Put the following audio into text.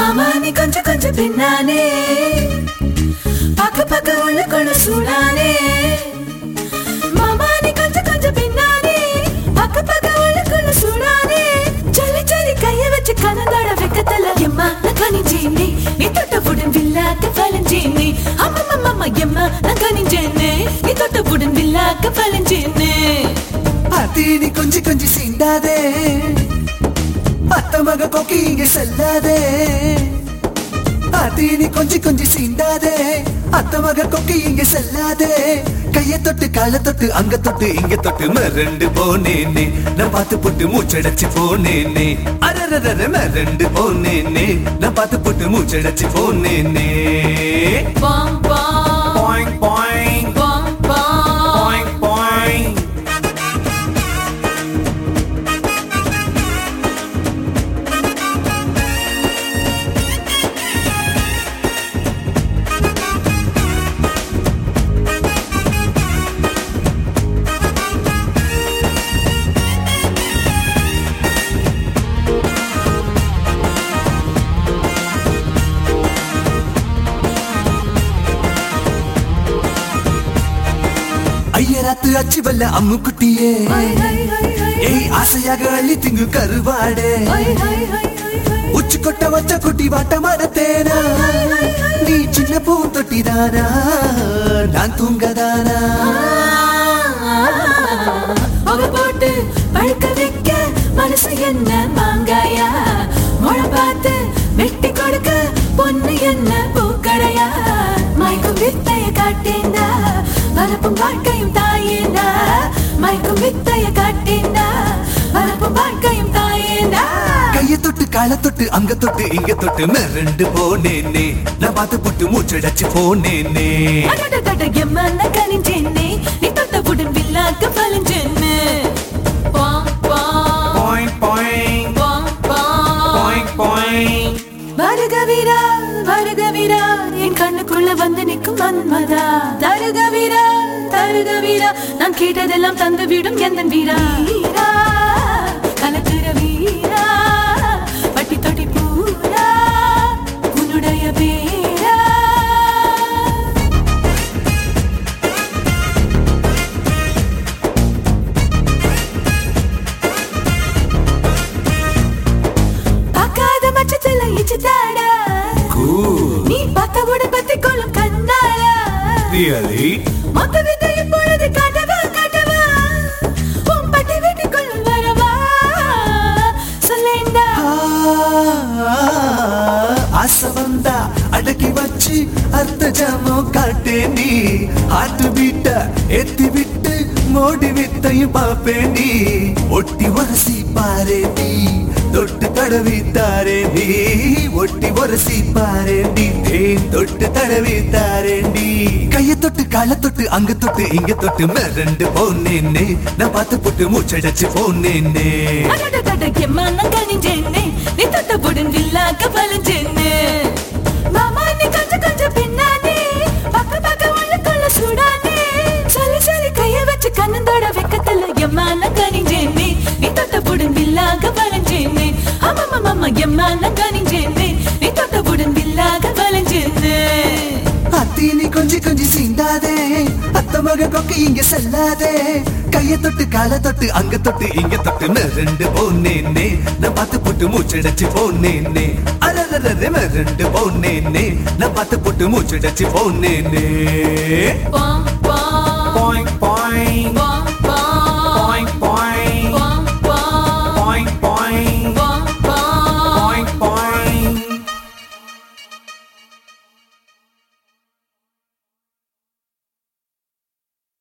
மாமா நீ கொஞ்சம் கொஞ்சம் பின்னானே பக்க பக்க உள்ளுக்குள்ள சூடானே மாமா நீ கொஞ்சம் கொஞ்சம் பின்னானே பக்க பக்க உள்ளுக்குள்ள சூடானே சலி சலி கைய வச்சு கனந்தோட வெக்கத்துல எம்மா நான் கனிஞ்சேனே நீ தொட்ட புடன் வில்லாக்க பலஞ்சேனே அம்மம்மம்ம எம்மா நான் கனிஞ்சேனே நீ தொட்ட புடன் வில்லாக்க பலஞ்சேனே அத்தீனி கொஞ்சி கொஞ்சி சீண்டாதே அத்த மக கொக்கி இங்க செல்லாதே அத்தீனி கொஞ்சி கொஞ்சி சீண்டாதே அத்த மக கொக்கி இங்க செல்லாதே கைய தொட்டு கால தொட்டு அங்க தொட்டு இங்க தொட்டு மறண்டு போனேனே நான் பார்த்து போட்டு மூச்சடைச்சு போனேனே அரரர மறண்டு போனேனே நான் பார்த்து போட்டு மூச்சடைச்சு போனேனே பாம் பாம் பாயிங் பாயிங் பாம் பாம் பாயிங் பாயிங் ஐயராத்து அச்சு வல்ல அம்மு குட்டியே ஹை ஹை ஹை ஹை ஏய் ஆசையாக அள்ளி திங்கு கருவாடே ஹை ஹை ஹை ஹை ஹை உச்சி கொட்ட வச்ச குட்டி வாட்ட மரத்தேனா நீ சின்ன பூந்தொட்டிதானா நான் தூங்கதானா அவ போட்டு பழுக்க வைக்க மனசு என்ன மாங்காயா மொழ பார்த்து வெட்டி கொடுக்க பொண்ணு என்ன பூக்கடையா மயக்கும் வித்தைய காட்டேந்தா பரப்பும் வாழ்க்கையும் தாயேந்தா மயக்கும் வித்தைய காட்டேந்தா பரப்பும் வாழ்க்கையும் தாயேந்தா கைய தொட்டு கால தொட்டு அங்க தொட்டு இங்க தொட்டு மிரண்டு போனேனே நான் பார்த்து போட்டு மூச்சடைச்சு போனேனே அடடடட எம்மன கனிஞ்சேனே நீ தொட்ட புடன் வில்லாக்க பலஞ்சேன்னு பாம் பாம் பாயிங் பாயிங் பாம் பாம் பாயிங் பாயிங் வருக வீரா வருக வீரா என் கண்ணுக்குள்ள வந்து நிற்கும் மன்மதா தருக வீரா தருக வீரா நான் கேட்டதெல்லாம் தந்து விடும் எந்த வீரா வீரா கலக்குற வீரா பட்டி தொட்டி பூரா உன்னுடைய பேரா பார்க்காத பட்சத்துல இச்சுதாடா Cool. நீ பார்த்தவுட பத்தி கொள்ளும் கண்ணாடா Really? மொத்த வித்தை இப்பொழுது காட்டவா காட்டவா உன் பட்டி வீட்டுக்குள் வரவா சொல்லேண்டா ஆசை வந்தா அடக்கி வச்சு அர்த்த ஜாமம் காட்டே நீ ஆட்டு வீட்ட எத்தி விட்டு மோடி வித்தையும் பாப்பே நீ ஒட்டி வரசி பாரே நீ தொட்டு தடவி தாரே நீ ஒட்டி வரசி பாரே நீ தேன் தொட்டு தடவி தாரே நீ கைய தொட்டு கால தொட்டு அங்க தொட்டு இங்க தொட்டு மிரண்டு போனேனே நான் பார்த்து போட்டு மூச்சடைச்சு போனேனே அடடடட எம்மான கனிஞ்சேனே நீ தொட்ட புடன் வில்லாக்க பலஞ்சேனே மாமா நீ கொஞ்சம் கொஞ்சம் பின்னானே பக்க பக்க உள்ளுக்குள்ள சூடானே சலி சலி கைய வச்சு கண்ணந்தோட வெக்கத்துல எம்மான கனிஞ்சேனே நீ தொட்ட புடன் வில்லாக பலஞ்சேனே அம்மம்மம்ம எம்மான கனிஞ்சேனே நீ தொட்ட புடன் வில்லாக பலஞ்சேனே அத்தீனி கொஞ்சி கொஞ்சி சீண்டாதே அத்த மக கொக்கு இங்க செல்லாதே கைய தொட்டு கால தொட்டு அங்க தொட்டு இங்க தொட்டு மிரண்டு போனேனே நான் பார்த்து போட்டு மூச்சடைச்சு போனேனே அரரரே மிரண்டு போனேனே நான் பார்த்து போட்டு மூச்சடைச்சு போனேனே பாம் பாம் பாயிங் பாயிங்